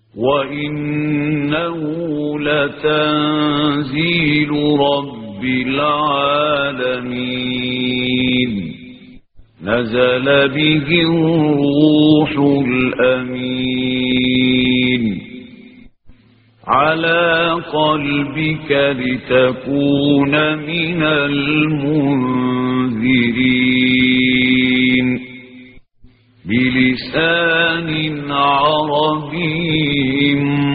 وإنه لتنزيل رب العالمين نزل به الروح الأمين على قلبك لتكون من المنذرين بلسان عربي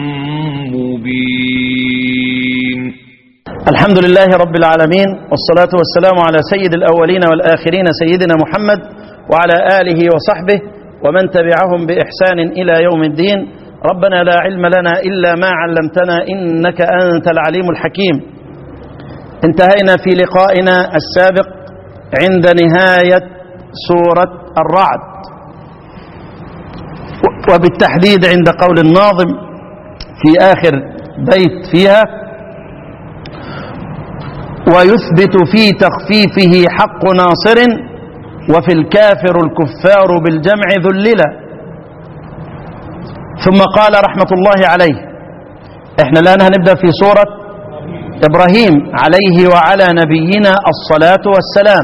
مبين الحمد لله رب العالمين والصلاة والسلام على سيد الأولين والآخرين سيدنا محمد وعلى آله وصحبه ومن تبعهم بإحسان إلى يوم الدين ربنا لا علم لنا إلا ما علمتنا إنك أنت العليم الحكيم انتهينا في لقائنا السابق عند نهاية سورة الرعد وبالتحديد عند قول الناظم في آخر بيت فيها ويثبت في تخفيفه حق ناصر وفي الكافر الكفار بالجمع ذللا ثم قال رحمة الله عليه احنا الآن هنبدأ في سورة إبراهيم عليه وعلى نبينا الصلاة والسلام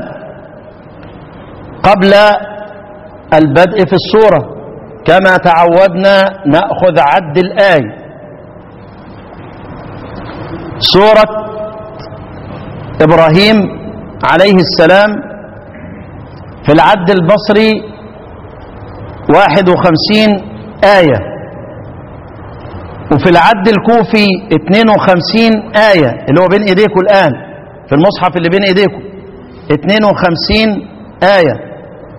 قبل البدء في السورة كما تعودنا نأخذ عد الآية سورة إبراهيم عليه السلام في العد البصري واحد وخمسين آية وفي العد الكوفي 52 آية اللي هو بين إيديكم الآن في المصحف اللي بين إيديكم 52 آية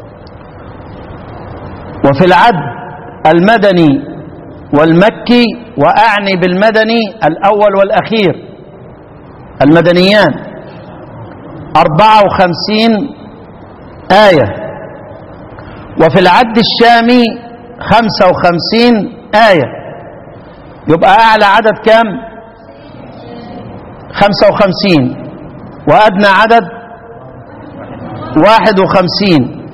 وفي العد المدني والمكي وأعني بالمدني الأول والأخير المدنيان 54 آية وفي العد الشامي 55 آية يبقى أعلى عدد كام 55 وأدنى عدد 51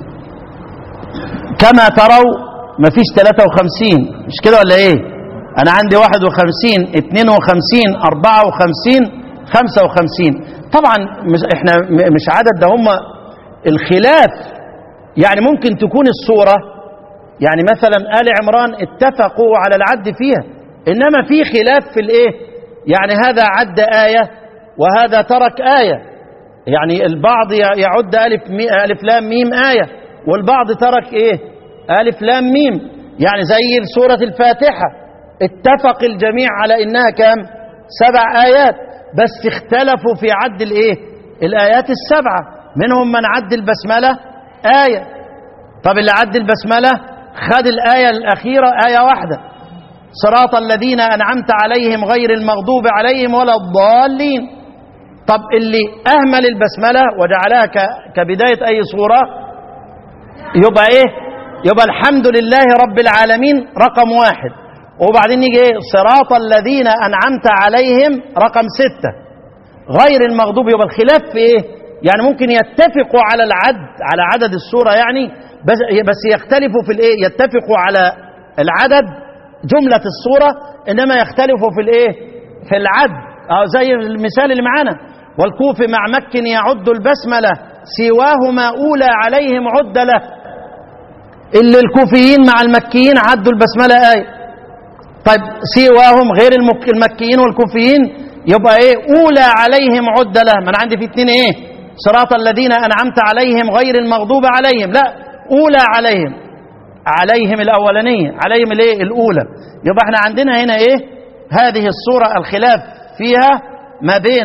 كما تروا مفيش 53 مش كده ولا ايه انا عندي 51 52 54 55 طبعا مش احنا مش عدد ده هم الخلاف يعني ممكن تكون الصورة يعني مثلا آل عمران اتفقوا على العد فيها إنما في خلاف في الإيه يعني هذا عد آية وهذا ترك آية يعني البعض يعد ألف, مي ألف لام ميم آية والبعض ترك إيه ألف لام ميم يعني زي سورة الفاتحة اتفق الجميع على إنها كام سبع آيات بس اختلفوا في عد الإيه الآيات السبعة منهم من عد البسملة آية طب اللي عد البسملة خد الآية الأخيرة آية واحدة صراط الذين أنعمت عليهم غير المغضوب عليهم ولا الضالين طب اللي أهمل البسملة وجعلها كبداية أي صورة يبقى إيه يبقى الحمد لله رب العالمين رقم واحد وبعدين يجي إيه صراط الذين أنعمت عليهم رقم ستة غير المغضوب يبقى الخلاف في إيه يعني ممكن يتفقوا على العد على عدد السورة يعني بس, بس يختلفوا في الإيه يتفقوا على العدد جملة الصورة إنما يختلفوا في الإيه في العد أو زي المثال اللي معانا والكوف مع مك يعد البسملة سواهما أولى عليهم عد له اللي الكوفيين مع المكيين عدوا البسملة آية طيب سواهم غير المكيين والكوفيين يبقى ايه أولى عليهم عد له ما أنا عندي في اتنين ايه صراط الذين أنعمت عليهم غير المغضوب عليهم لا أولى عليهم عليهم الأولانية عليهم الايه الأولى يبقى احنا عندنا هنا ايه هذه الصورة الخلاف فيها ما بين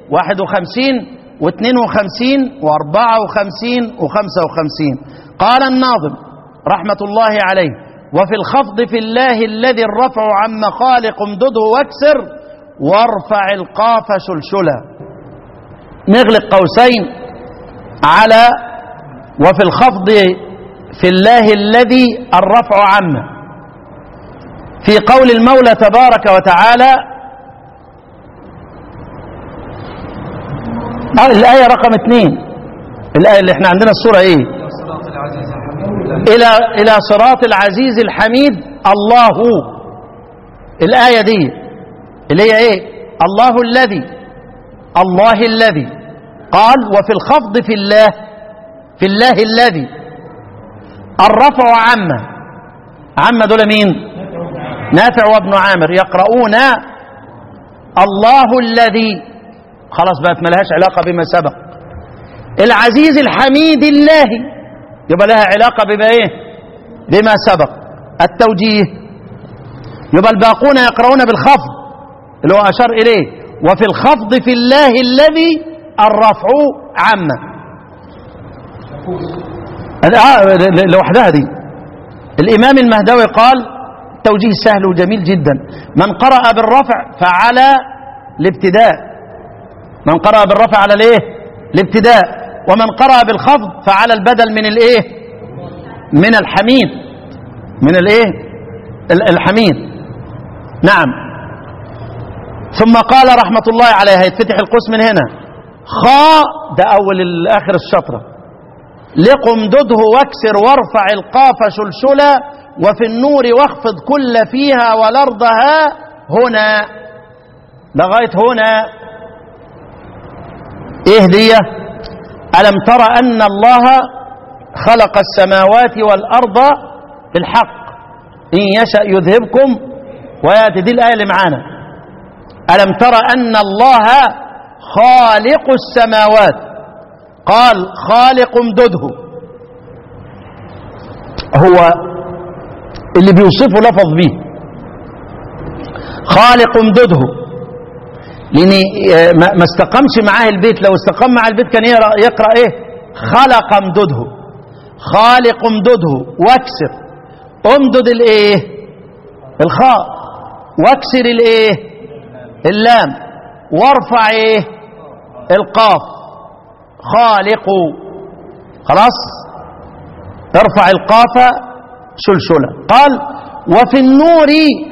51 و52 و54 و55 قال الناظم رحمة الله عليه وفي الخفض في الله الذي الرفع عن مخالق امدده واكسر وارفع القاف شلشلا نغلق قوسين على وفي الخفض في الله الذي الرفع عمه في قول المولى تبارك وتعالى آه الآية رقم اثنين الآية اللي احنا عندنا الصورة ايه إلى إلى صراط العزيز الحميد الله الآية دي اللي هي ايه الله الذي الله الذي قال وفي الخفض في الله في الله الذي الرفع عامة عامة دول مين نافع وابن عامر يقرؤون الله الذي خلاص بقت ملهاش علاقة بما سبق العزيز الحميد الله يبقى لها علاقة بما ايه بما سبق التوجيه يبقى الباقون يقرؤون بالخفض اللي هو أشار إليه وفي الخفض في الله الذي الرفع عامة آه، لوحدها دي الإمام المهدوي قال توجيه سهل وجميل جدا من قرأ بالرفع فعلى الابتداء من قرأ بالرفع على الايه الابتداء ومن قرأ بالخفض فعلى البدل من الايه من الحميد من الايه ال- الحميد نعم ثم قال رحمة الله عليه هيتفتح القوس من هنا خاء ده أول الآخر الشطرة لقم دده واكسر وارفع القاف شلشلا وفي النور واخفض كل فيها والأرضها هنا لغاية هنا ايه دي ألم تر أن الله خلق السماوات والأرض بالحق إن يشأ يذهبكم ويأتي دي الآية اللي معانا ألم تر أن الله خالق السماوات قال خالق امدده هو اللي بيوصفه لفظ به خالق امدده لان آه، ما ما استقامش معاه البيت لو استقام مع البيت كان يقرا, يقرأ ايه خلق امدده خالق امدده واكسر امدد الايه الخاء واكسر الايه اللام وارفع ايه القاف خالق خلاص ارفع القاف شلشلة قال وفي النور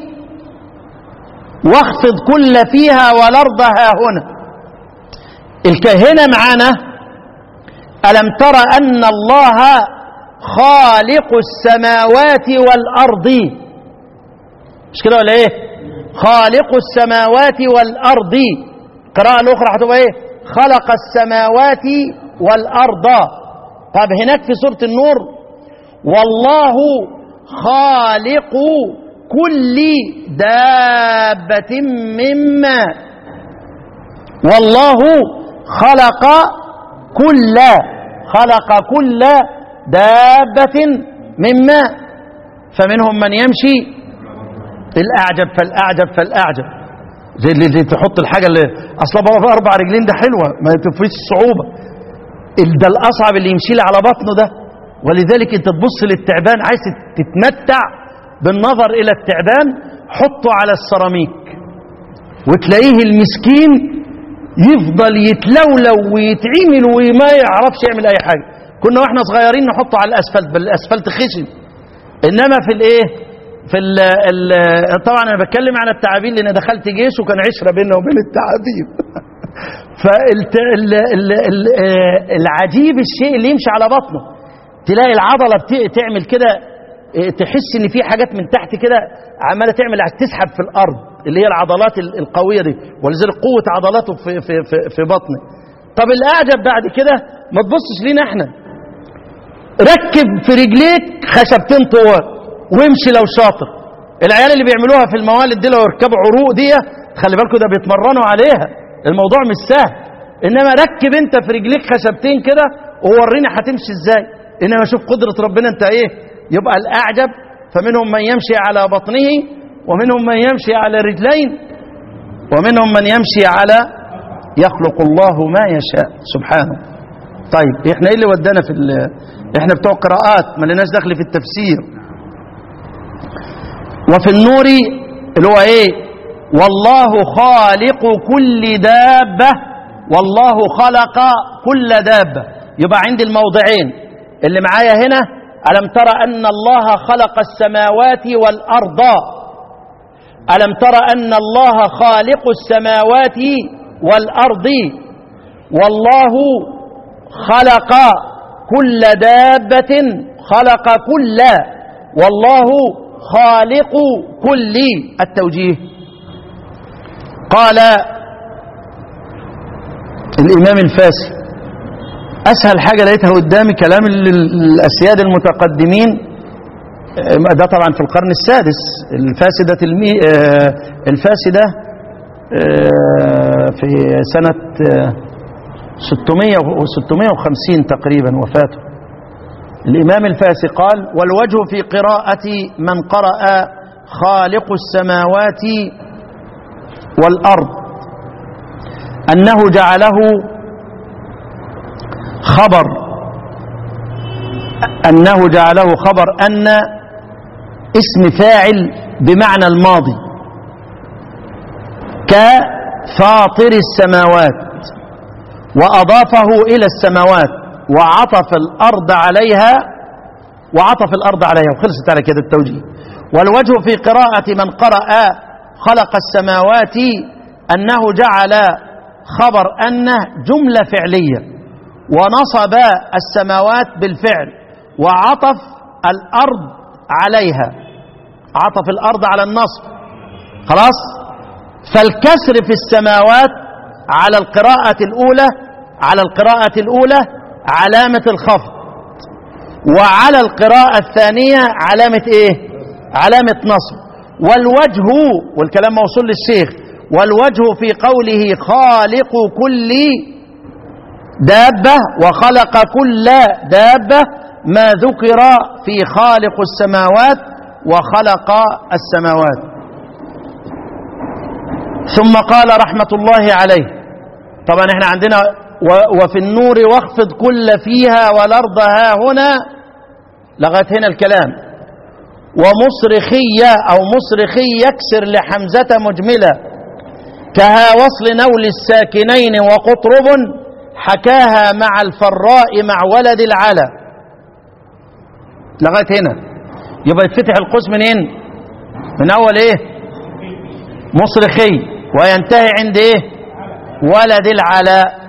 واخفض كل فيها والأرض ها هنا الكهنة معانا ألم تر أن الله خالق السماوات والأرض مش كده ولا ايه خالق السماوات والأرض القراءة الأخرى هتبقى ايه خلق السماوات والأرض طب هناك في سورة النور والله خالق كل دابة مما والله خلق كل خلق كل دابة مما فمنهم من يمشي الأعجب فالأعجب فالأعجب زي اللي اللي تحط الحاجة اللي أصلا بابا في أربع رجلين ده حلوة ما تفريش الصعوبة ال- ده الأصعب اللي يمشي لي على بطنه ده ولذلك أنت تبص للتعبان عايز تتمتع بالنظر إلى التعبان حطه على السيراميك وتلاقيه المسكين يفضل يتلولو ويتعمل وما يعرفش يعمل أي حاجة كنا واحنا صغيرين نحطه على الأسفلت بل الأسفلت خشن إنما في الإيه في ال ال طبعا انا بتكلم عن التعابين لان دخلت جيش وكان عشره بيننا وبين التعابين فالعجيب الشيء اللي يمشي على بطنه تلاقي العضله بت- تعمل كده اه، تحس ان في حاجات من تحت كده عماله تعمل تسحب في الارض اللي هي العضلات ال- القويه دي ولذلك قوه عضلاته في في في, في بطنه طب الاعجب بعد كده ما تبصش لينا احنا ركب في رجليك خشبتين طوال وامشي لو شاطر العيال اللي بيعملوها في الموالد دي لو يركبوا عروق دي خلي بالكم ده بيتمرنوا عليها الموضوع مش سهل انما ركب انت في رجليك خشبتين كده ووريني هتمشي ازاي انما شوف قدرة ربنا انت ايه يبقى الاعجب فمنهم من يمشي على بطنه ومنهم من يمشي على رجلين ومنهم من يمشي على يخلق الله ما يشاء سبحانه طيب احنا ايه اللي ودانا في ال- احنا بتوع قراءات ما لناش دخل في التفسير وفي النور اللي هو ايه والله خالق كل دابة والله خلق كل دابة يبقى عندي الموضعين اللي معايا هنا ألم تر أن الله خلق السماوات والأرض ألم تر أن الله خالق السماوات والأرض والله خلق كل دابة خلق كل والله خالق كل التوجيه قال الإمام الفاسي أسهل حاجة لقيتها قدامي كلام ال- ال- الأسياد المتقدمين آه، ده طبعا في القرن السادس الفاسدة المي... آه، الفاسدة آه، في سنة آه، 600 و 650 تقريبا وفاته الإمام الفاسي قال والوجه في قراءة من قرأ خالق السماوات والأرض أنه جعله خبر أنه جعله خبر أن اسم فاعل بمعنى الماضي كفاطر السماوات وأضافه إلى السماوات وعطف الأرض عليها وعطف الأرض عليها وخلصت على كده التوجيه والوجه في قراءة من قرأ خلق السماوات أنه جعل خبر أنه جملة فعلية ونصب السماوات بالفعل وعطف الأرض عليها عطف الأرض على النصب خلاص فالكسر في السماوات على القراءة الأولى على القراءة الأولى علامة الخفض وعلى القراءة الثانية علامة إيه علامة نصب والوجه والكلام موصول للشيخ والوجه في قوله خالق كل دابة وخلق كل دابة ما ذكر في خالق السماوات وخلق السماوات ثم قال رحمة الله عليه طبعا احنا عندنا و- وفي النور واخفض كل فيها والأرض ها هنا لغاية هنا الكلام ومصرخية أو مصرخي يكسر لحمزة مجملة كها وصل نول الساكنين وقطرب حكاها مع الفراء مع ولد العلا لغاية هنا يبقى يتفتح القوس منين من أول إيه مصرخي وينتهي عند إيه ولد العلاء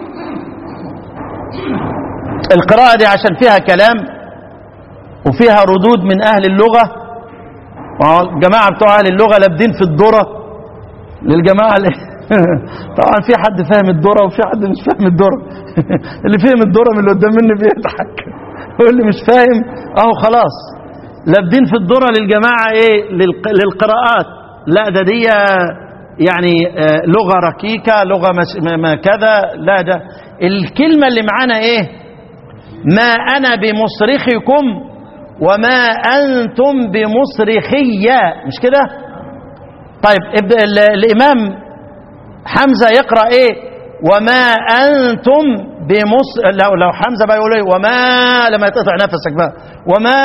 القراءة دي عشان فيها كلام وفيها ردود من أهل اللغة الجماعة بتوع أهل اللغة لابدين في الذرة للجماعة اللي طبعا في حد فاهم الذرة وفي حد مش فاهم الذرة اللي فهم الذرة من اللي قدام مني بيضحك واللي مش فاهم اهو خلاص لابدين في الذرة للجماعة ايه للق- للقراءات لا ده دي يعني آه، لغة ركيكة لغة مس- ما- ما كذا لا ده الكلمة اللي معانا ايه ما أنا بمصرخكم وما أنتم بمصرخية مش كده طيب ابدأ ال- الإمام حمزة يقرأ إيه وما أنتم بمصر لو, لو حمزة بقى يقول إيه وما لما يتقطع نفسك بقى وما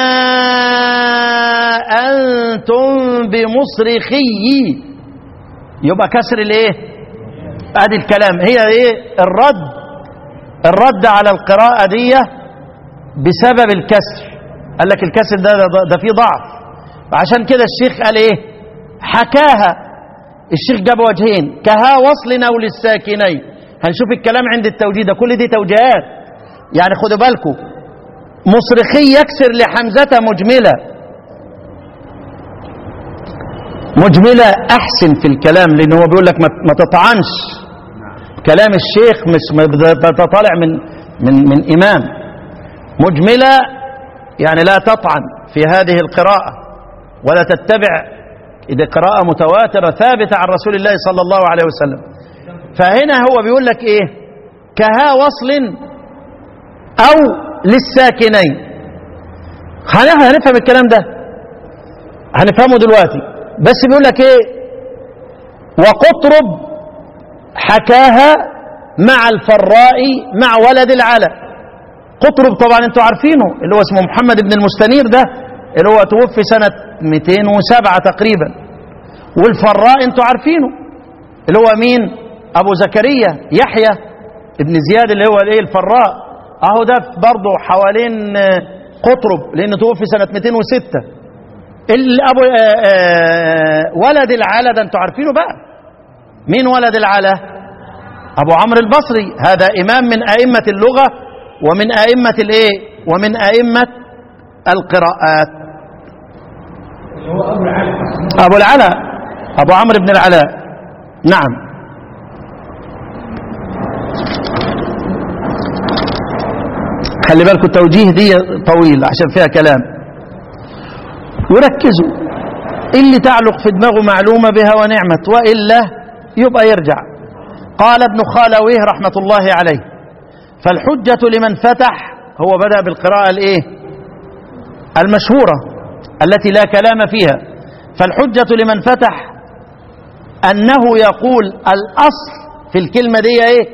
أنتم بمصرخي يبقى كسر الإيه ادي الكلام هي ايه الرد الرد على القراءة دي بسبب الكسر قال لك الكسر ده ده, ده فيه ضعف عشان كده الشيخ قال ايه حكاها الشيخ جاب وجهين كها وصل نول الساكنين هنشوف الكلام عند التوجيه ده كل دي توجيهات يعني خدوا بالكم مصرخي يكسر لحمزة مجملة مجملة أحسن في الكلام لأن هو بيقول لك ما ما تطعنش كلام الشيخ مش ما ده طالع من من من إمام مجملة يعني لا تطعن في هذه القراءة ولا تتبع إذا قراءة متواترة ثابتة عن رسول الله صلى الله عليه وسلم فهنا هو بيقول لك إيه كها وصل أو للساكنين هنفهم هنفهم الكلام ده هنفهمه دلوقتي بس بيقول لك ايه وقطرب حكاها مع الفراء مع ولد العلا قطرب طبعا انتوا عارفينه اللي هو اسمه محمد بن المستنير ده اللي هو توفي سنة 207 تقريبا والفراء انتوا عارفينه اللي هو مين ابو زكريا يحيى ابن زياد اللي هو الايه الفراء اهو ده برضه حوالين آه، قطرب لانه توفي سنة 206 الابو آه، آه، ولد العلا ده انتوا عارفينه بقى مين ولد العلا ابو عمرو البصري هذا امام من ائمه اللغه ومن ائمه الايه ومن ائمه القراءات أبو العلاء أبو عمرو بن العلاء نعم خلي بالكم التوجيه دي طويل عشان فيها كلام وركزوا اللي تعلق في دماغه معلومة بها ونعمت وإلا يبقى يرجع قال ابن خالويه رحمة الله عليه فالحجة لمن فتح هو بدأ بالقراءة الايه المشهورة التي لا كلام فيها فالحجة لمن فتح أنه يقول الأصل في الكلمة دي ايه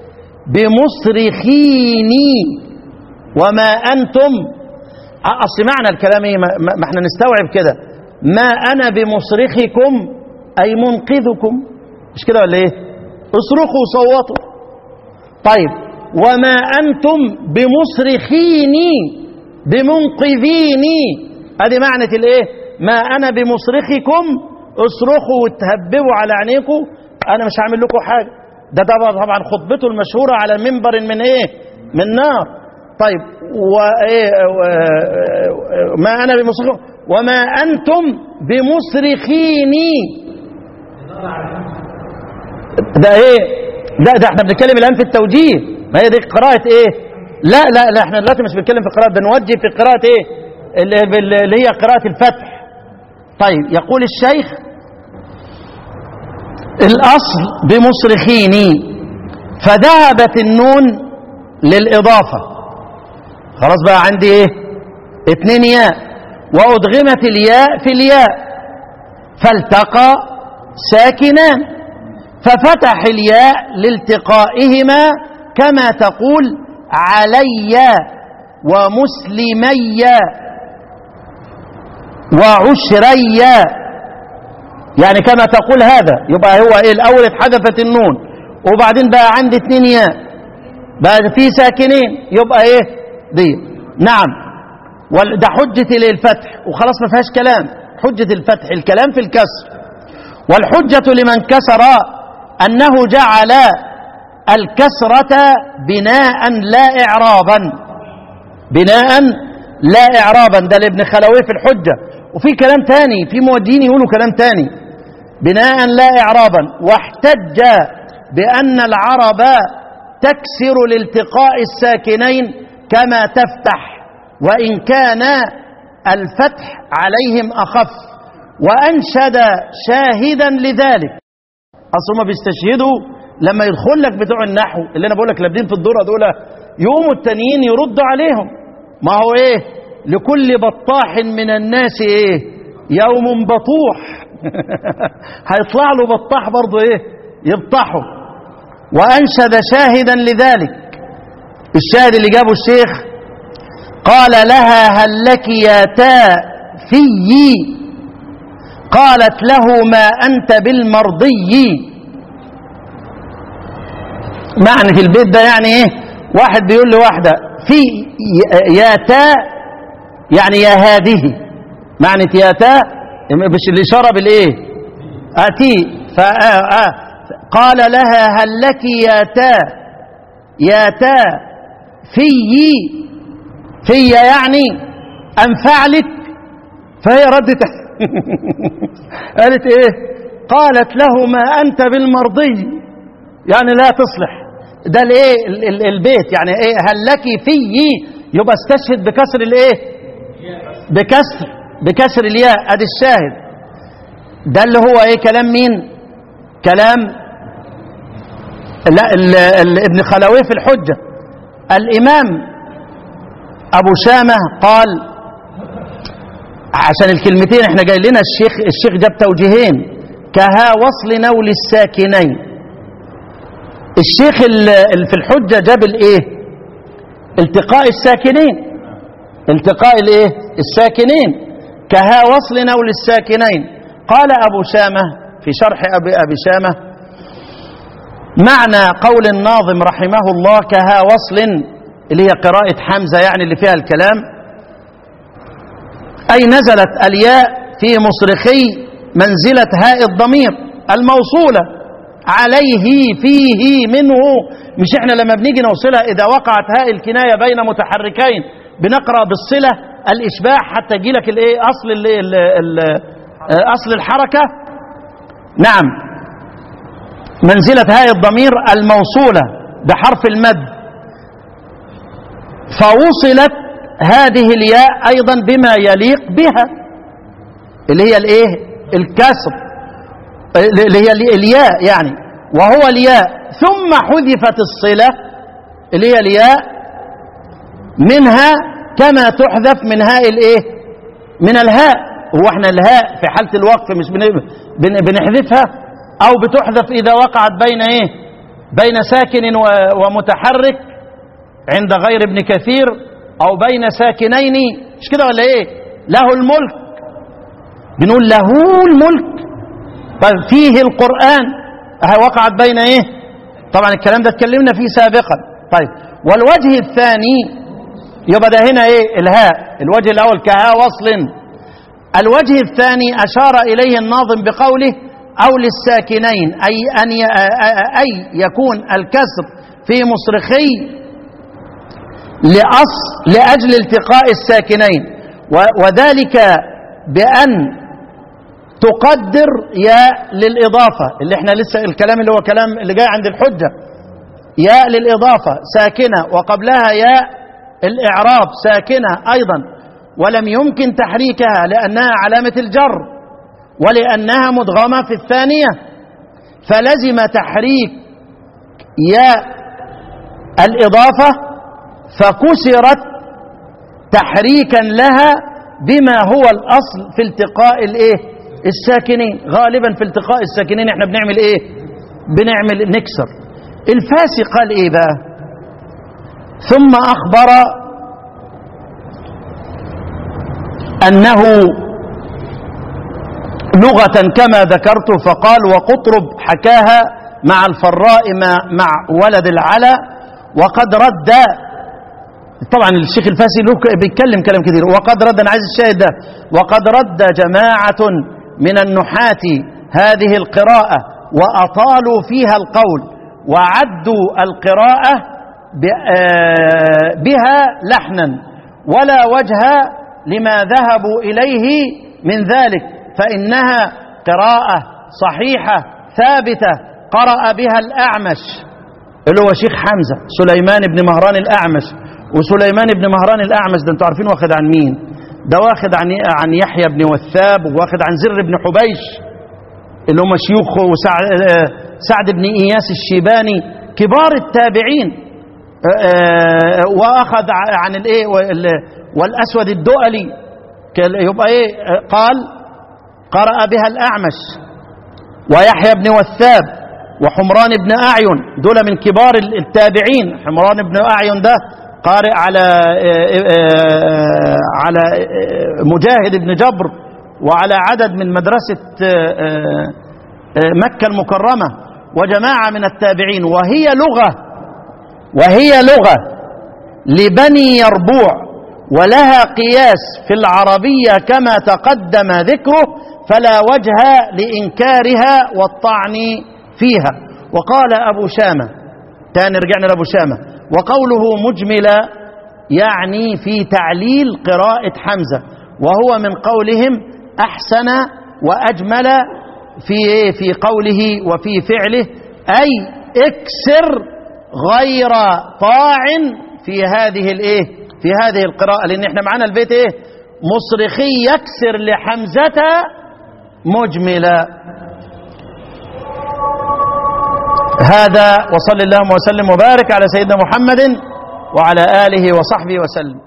بمصرخيني وما أنتم أصل معنى الكلام ايه ما, ما احنا نستوعب كده ما أنا بمصرخكم أي منقذكم مش كده ولا ايه اصرخوا وصوتوا طيب وما أنتم بمصرخيني بمنقذيني ادي معنى الايه ما أنا بمصرخكم اصرخوا وتهببوا على عينيكم أنا مش هعمل لكم حاجة ده طبعا طبعا خطبته المشهورة على منبر من ايه من نار طيب وإيه ما أنا بمصرخكم وما أنتم بمصرخيني ده ايه ده ده احنا بنتكلم الان في التوجيه ما هي دي قراءة ايه لا لا لا احنا دلوقتي مش بنتكلم في قراءة بنوجه في قراءة ايه اللي اللي هي قراءة الفتح طيب يقول الشيخ الاصل بمصرخيني فذهبت النون للاضافة خلاص بقى عندي ايه اتنين ياء وادغمت الياء في الياء فالتقى ساكنان ففتح الياء لالتقائهما كما تقول علي ومسلمي وعشري يعني كما تقول هذا يبقى هو ايه الاول اتحذفت النون وبعدين بقى عندي اتنين ياء بقى في ساكنين يبقى ايه دي نعم ده حجة للفتح وخلاص ما فيهاش كلام حجة الفتح الكلام في الكسر والحجة لمن كسر أنه جعل الكسرة بناء لا إعرابا بناء لا إعرابا ده لابن خلوي في الحجة وفي كلام تاني في موجهين يقولوا كلام تاني بناء لا إعرابا واحتج بأن العرب تكسر لالتقاء الساكنين كما تفتح وإن كان الفتح عليهم أخف وأنشد شاهدا لذلك اصل هم بيستشهدوا لما يدخل لك بتوع النحو اللي انا بقول لك لابدين في الدوره دول يقوموا التانيين يردوا عليهم ما هو ايه لكل بطاح من الناس ايه يوم بطوح هيطلع له بطاح برضه ايه يبطحه وانشد شاهدا لذلك الشاهد اللي جابه الشيخ قال لها هل لك يا تاء في قالت له ما أنت بالمرضي معنى في البيت ده يعني ايه واحد بيقول لواحدة في يا تاء يعني يا هذه معنى يا تاء مش الإشارة بالإيه أتي قال لها هل لك يا تاء يا تاء في في يعني أنفع لك فهي ردت قالت ايه قالت له ما انت بالمرضي يعني لا تصلح ده الايه البيت يعني ايه هل لك في يبقى استشهد بكسر الايه بكسر بكسر الياء ادي الشاهد ده اللي هو ايه كلام مين كلام لا ال ال ابن خلوي في الحجة الامام ابو شامة قال عشان الكلمتين احنا جاي لنا الشيخ الشيخ جاب توجيهين كها وصل نول الساكنين الشيخ في الحجة جاب الايه التقاء الساكنين التقاء الايه الساكنين كها وصل نول الساكنين قال ابو شامة في شرح ابي ابي شامة معنى قول الناظم رحمه الله كها وصل اللي هي قراءة حمزة يعني اللي فيها الكلام أي نزلت الياء في مصرخي منزلة هاء الضمير الموصولة عليه فيه منه مش احنا لما بنيجي نوصلها إذا وقعت هاء الكناية بين متحركين بنقرأ بالصلة الاشباع حتى يجي لك الايه اصل ال ال ال اصل الحركه نعم منزله هاء الضمير الموصوله بحرف المد فوصلت هذه الياء ايضا بما يليق بها اللي هي الايه الكسر اللي هي الياء يعني وهو الياء ثم حذفت الصله اللي هي الياء منها كما تحذف من هاء الايه من الهاء هو احنا الهاء في حاله الوقف مش بن- بن- بنحذفها او بتحذف اذا وقعت بين ايه بين ساكن و- ومتحرك عند غير ابن كثير او بين ساكنين مش كده ولا ايه له الملك بنقول له الملك طيب فيه القرآن ها وقعت بين ايه طبعا الكلام ده اتكلمنا فيه سابقا طيب والوجه الثاني يبقى ده هنا ايه الهاء الوجه الاول كهاء وصل الوجه الثاني اشار اليه الناظم بقوله او للساكنين اي ان ي... اي يكون الكسر في مصرخي لأصل لأجل التقاء الساكنين و- وذلك بأن تقدر ياء للإضافة اللي احنا لسه الكلام اللي هو كلام اللي جاي عند الحجة ياء للإضافة ساكنة وقبلها ياء الإعراب ساكنة أيضا ولم يمكن تحريكها لأنها علامة الجر ولأنها مدغمة في الثانية فلزم تحريك ياء الإضافة فكسرت تحريكا لها بما هو الأصل في التقاء الإيه الساكنين غالبا في التقاء الساكنين احنا بنعمل ايه بنعمل نكسر الفاسي قال ايه بقى ثم اخبر انه لغة كما ذكرت فقال وقطرب حكاها مع الفراء مع, مع ولد العلا وقد رد طبعا الشيخ الفاسي له بيتكلم كلام كثير وقد رد انا عايز الشاهد ده وقد رد جماعة من النحاة هذه القراءة وأطالوا فيها القول وعدوا القراءة بها لحنا ولا وجه لما ذهبوا إليه من ذلك فإنها قراءة صحيحة ثابتة قرأ بها الأعمش اللي هو شيخ حمزة سليمان بن مهران الأعمش وسليمان بن مهران الأعمش ده انتوا عارفين واخد عن مين ده واخد عن عن يحيى بن وثاب واخد عن زر بن حبيش اللي هم شيوخ وسعد سعد بن اياس الشيباني كبار التابعين واخذ عن الايه والاسود الدؤلي يبقى ايه قال قرأ بها الاعمش ويحيى بن وثاب وحمران بن اعين دول من كبار التابعين حمران بن اعين ده قارئ على على مجاهد بن جبر وعلى عدد من مدرسة مكة المكرمة وجماعة من التابعين وهي لغة وهي لغة لبني يربوع ولها قياس في العربية كما تقدم ذكره فلا وجه لإنكارها والطعن فيها وقال أبو شامة تاني رجعنا لأبو شامة وقوله مجملة يعني في تعليل قراءة حمزة وهو من قولهم أحسن وأجمل في في قوله وفي فعله أي اكسر غير طاع في هذه الايه في هذه القراءة لأن احنا معانا البيت ايه مصرخي يكسر لحمزة مجملا هذا وصل اللهم وسلم وبارك على سيدنا محمد وعلى آله وصحبه وسلم